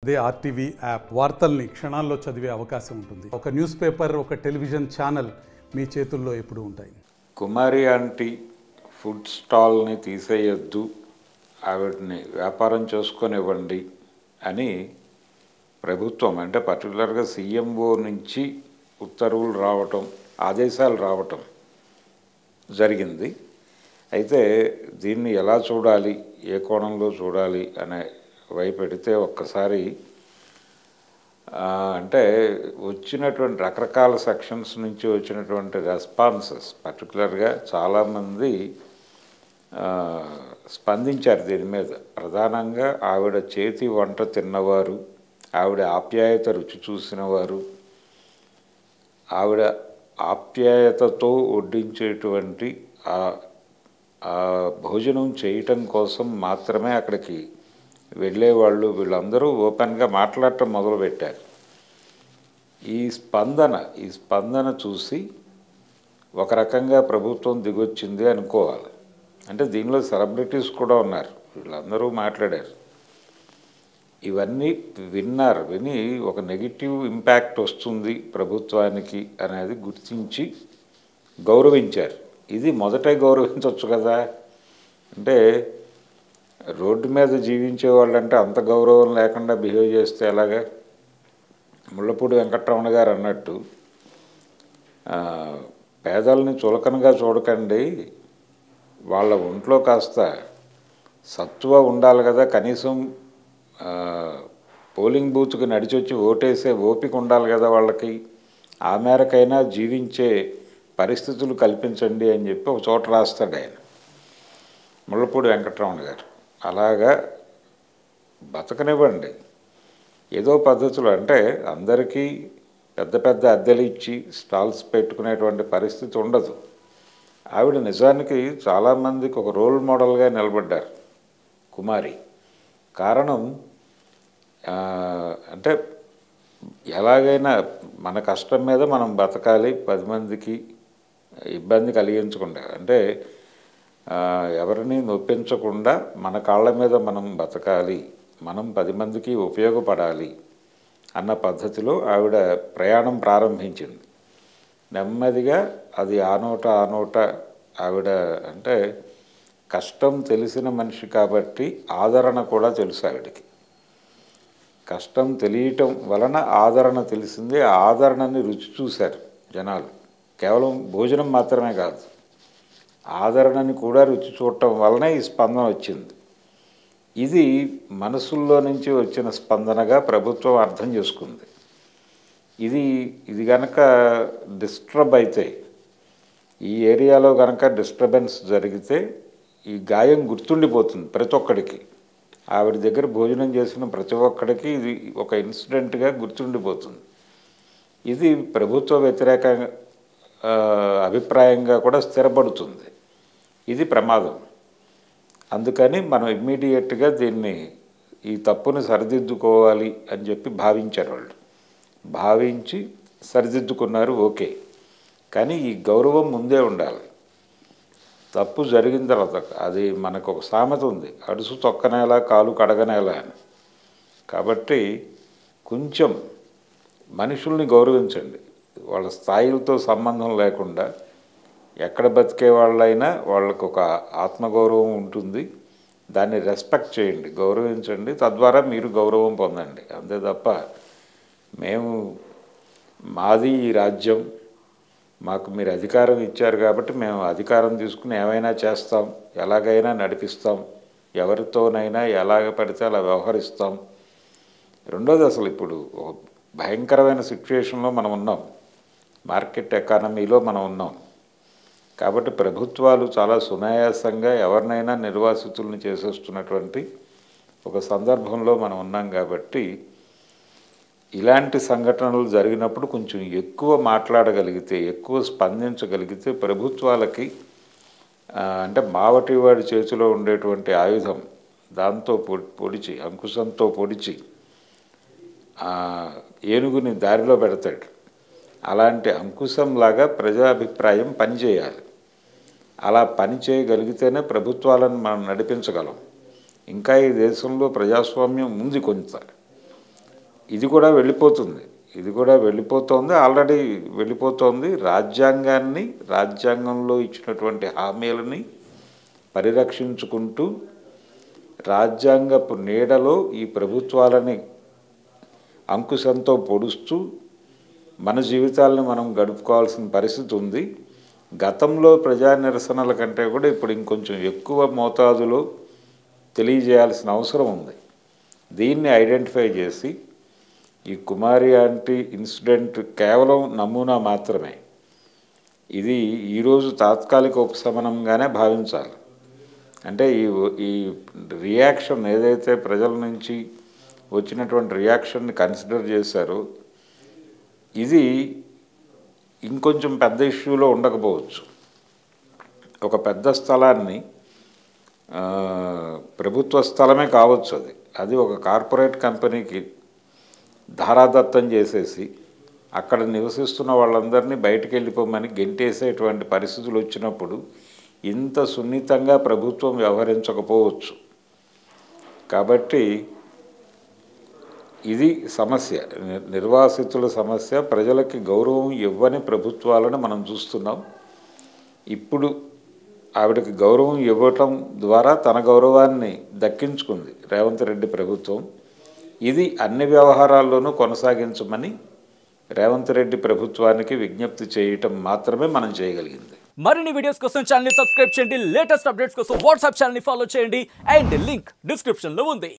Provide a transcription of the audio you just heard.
అదే RTV app వార్తల్ని క్షణాల్లో చదివే అవకాశం ఉంటుంది ఒక న్యూస్ పేపర్ ఒక టెలివిజన్ ఛానల్ మీ చేతుల్లో ఎప్పుడూ ఉంటాయి కుమారి ఆంటీ ఫుడ్ స్టాల్ని తీసేయొద్దు ఆవిడని వ్యాపారం చేసుకొనివ్వండి అని ప్రభుత్వం అంటే పర్టికులర్గా సీఎంఓ నుంచి ఉత్తర్వులు రావటం ఆదేశాలు రావటం జరిగింది అయితే దీన్ని ఎలా చూడాలి ఏ కోణంలో చూడాలి అనే వైపు పెడితే ఒక్కసారి ఆ, అంటే వచ్చినటువంటి రకరకాల సెక్షన్స్ నుంచి వచ్చినటువంటి రెస్పాన్సెస్ పర్టికులర్గా చాలామంది ఆ, స్పందించారు దీని మీద ప్రధానంగా ఆవిడ చేతి వంట తిన్నవారు ఆవిడ ఆప్యాయత రుచి చూసిన వారు ఆవిడ ఆప్యాయతతో వడ్డించేటువంటి ఆ ఆ భోజనం చేయటం కోసం మాత్రమే అక్కడికి వెళ్ళేవాళ్ళు వీళ్ళందరూ ఓపెన్గా మాట్లాడటం మొదలుపెట్టారు ఈ స్పందన ఈ స్పందన చూసి ఒక రకంగా ప్రభుత్వం దిగొచ్చింది అనుకోవాలి అంటే దీనిలో సెలబ్రిటీస్ కూడా ఉన్నారు వీళ్ళందరూ మాట్లాడారు ఇవన్నీ విన్నారు విని ఒక నెగిటివ్ ఇంపాక్ట్ వస్తుంది ప్రభుత్వానికి అనేది గుర్తించి గౌరవించారు ఇది మొదటే గౌరవించవచ్చు కదా అంటే రోడ్డు మీద జీవించే వాళ్ళంటే అంత గౌరవం లేకుండా బిహేవ్ చేస్తే ఎలాగా ముళ్ళపూడి వెంకటరమణ గారు అన్నట్టు ఆ, పేదల్ని చులకనగా చూడకండి వాళ్ళ ఒంట్లో కాస్త సత్తువ ఉండాలి కదా కనీసం ఆ, పోలింగ్ బూత్కి నడిచొచ్చి ఓటేసే ఓపిక ఉండాలి కదా వాళ్ళకి ఆ మేరకైనా జీవించే పరిస్థితులు కల్పించండి అని చెప్పి ఒక చోట రాస్తాడు ఆయన ముళ్ళపూడి వెంకటరమణ గారు అలాగా బతకనివ్వండి ఏదో పద్ధతులు అంటే అందరికీ పెద్ద పెద్ద అద్దెలు ఇచ్చి స్టాల్స్ పెట్టుకునేటువంటి పరిస్థితి ఉండదు ఆవిడ నిజానికి చాలామందికి ఒక రోల్ మోడల్గా నిలబడ్డారు కుమారి కారణం ఆ, అంటే ఎలాగైనా మన కష్టం మీద మనం బతకాలి పది మందికి ఇబ్బంది కలిగించకుండా అంటే ఆ, ఎవరిని నొప్పించకుండా మన కాళ్ళ మీద మనం బతకాలి మనం పది మందికి ఉపయోగపడాలి అన్న పద్ధతిలో ఆవిడ ప్రయాణం ప్రారంభించింది నెమ్మదిగా అది ఆ నోట ఆ నోట ఆవిడ అంటే కష్టం తెలిసిన మనిషి కాబట్టి ఆదరణ కూడా తెలుసు ఆవిడకి కష్టం తెలియటం వలన ఆదరణ తెలిసింది ఆ ఆదరణని రుచి చూశారు జనాలు కేవలం భోజనం మాత్రమే కాదు ఆదరణని కూడా రుచి చూడటం వలనే ఈ స్పందన వచ్చింది ఇది మనసుల్లో నుంచి వచ్చిన స్పందనగా ప్రభుత్వం అర్థం చేసుకుంది ఇది ఇది గనక డిస్టర్బ్ అయితే ఈ ఏరియాలో కనుక డిస్టర్బెన్స్ జరిగితే ఈ గాయం గుర్తుండిపోతుంది ప్రతి ఒక్కడికి ఆవిడ దగ్గర భోజనం చేసిన ప్రతి ఒక్కడికి ఇది ఒక ఇన్సిడెంట్గా గుర్తుండిపోతుంది ఇది ప్రభుత్వ వ్యతిరేక ఆ, అభిప్రాయంగా కూడా స్థిరపడుతుంది ఇది ప్రమాదం అందుకని మనం ఇమ్మీడియట్గా దీన్ని ఈ తప్పుని సరిదిద్దుకోవాలి అని చెప్పి భావించారు వాళ్ళు భావించి సరిదిద్దుకున్నారు ఓకే కానీ ఈ గౌరవం ముందే ఉండాలి తప్పు జరిగిన తర్వాత అది మనకు ఒక సామెత ఉంది అడుసు తొక్కనేలా కాలు కడగనేలా అని కాబట్టి కొంచెం మనుషుల్ని గౌరవించండి వాళ్ళ స్థాయిలతో సంబంధం లేకుండా ఎక్కడ బతికే వాళ్ళైనా వాళ్ళకు ఒక ఆత్మగౌరవం ఉంటుంది దాన్ని రెస్పెక్ట్ చేయండి గౌరవించండి తద్వారా మీరు గౌరవం పొందండి అంతే తప్ప మేము మాది ఈ రాజ్యం మాకు మీరు అధికారం ఇచ్చారు కాబట్టి మేము అధికారం తీసుకుని ఏమైనా చేస్తాం ఎలాగైనా నడిపిస్తాం ఎవరితోనైనా ఎలాగ పడితే అలా వ్యవహరిస్తాం రెండోది అసలు ఇప్పుడు ఒక భయంకరమైన సిచ్యువేషన్లో మనం ఉన్నాం మార్కెట్ ఎకానమీలో మనం ఉన్నాం కాబట్టి ప్రభుత్వాలు చాలా సునాయాసంగా ఎవరినైనా నిర్వాసితుల్ని చేసేస్తున్నటువంటి ఒక సందర్భంలో మనం ఉన్నాం కాబట్టి ఇలాంటి సంఘటనలు జరిగినప్పుడు కొంచెం ఎక్కువ మాట్లాడగలిగితే ఎక్కువ స్పందించగలిగితే ప్రభుత్వాలకి ఆ, అంటే మావటివాడి చేతిలో ఉండేటువంటి ఆయుధం దాంతో పొడి పొడిచి అంకుశంతో పొడిచి ఆ, ఏనుగుని దారిలో పెడతాడు అలాంటి అంకుశంలాగా ప్రజాభిప్రాయం పనిచేయాలి అలా పని చేయగలిగితేనే ప్రభుత్వాలను మనం నడిపించగలం ఇంకా ఈ దేశంలో ప్రజాస్వామ్యం ఉంది కొంత ఇది కూడా వెళ్ళిపోతుంది ఇది కూడా వెళ్ళిపోతోంది ఆల్రెడీ వెళ్ళిపోతోంది రాజ్యాంగాన్ని రాజ్యాంగంలో ఇచ్చినటువంటి హామీలని పరిరక్షించుకుంటూ రాజ్యాంగపు నీడలో ఈ ప్రభుత్వాలని అంకుశంతో పొడుస్తూ మన జీవితాలను మనం గడుపుకోవాల్సిన పరిస్థితి ఉంది గతంలో ప్రజా నిరసనల కంటే కూడా ఇప్పుడు ఇంకొంచెం ఎక్కువ మోతాదులో తెలియజేయాల్సిన అవసరం ఉంది దీన్ని ఐడెంటిఫై చేసి ఈ కుమారి ఆంటీ ఇన్సిడెంట్ కేవలం నమూనా మాత్రమే ఇది ఈరోజు తాత్కాలిక ఉపశమనంగానే భావించాలి అంటే ఈ ఈ రియాక్షన్ ఏదైతే ప్రజల నుంచి వచ్చినటువంటి రియాక్షన్ని కన్సిడర్ చేశారో ఇది ఇంకొంచెం పెద్ద ఇష్యూలో ఉండకపోవచ్చు ఒక పెద్ద స్థలాన్ని ఆ, ప్రభుత్వ స్థలమే కావచ్చు అది అది ఒక కార్పొరేట్ కంపెనీకి ధారాదత్తం చేసేసి అక్కడ నివసిస్తున్న వాళ్ళందరినీ బయటికి వెళ్ళిపోమని గెంటేసేటువంటి పరిస్థితులు వచ్చినప్పుడు ఇంత సున్నితంగా ప్రభుత్వం వ్యవహరించకపోవచ్చు కాబట్టి ఇది సమస్య ని- నిర్వాసితుల సమస్య ప్రజలకి గౌరవం ఇవ్వని ప్రభుత్వాలను మనం చూస్తున్నాం ఇప్పుడు ఆవిడకి గౌరవం ఇవ్వటం ద్వారా తన గౌరవాన్ని దక్కించుకుంది రేవంత్ రెడ్డి ప్రభుత్వం ఇది అన్ని వ్యవహారాల్లోనూ కొనసాగించమని రేవంత్ రెడ్డి ప్రభుత్వానికి విజ్ఞప్తి చేయటం మాత్రమే మనం చేయగలిగింది మరిన్ని వీడియోస్ కోసం ఛానల్ సబ్స్క్రైబ్ చేయండి లేటెస్ట్ అప్డేట్స్ కోసం వాట్సాప్ ఛానల్ ఫాలో చేయండి అండ్ లింక్ డిస్క్రిప్షన్ లో ఉంది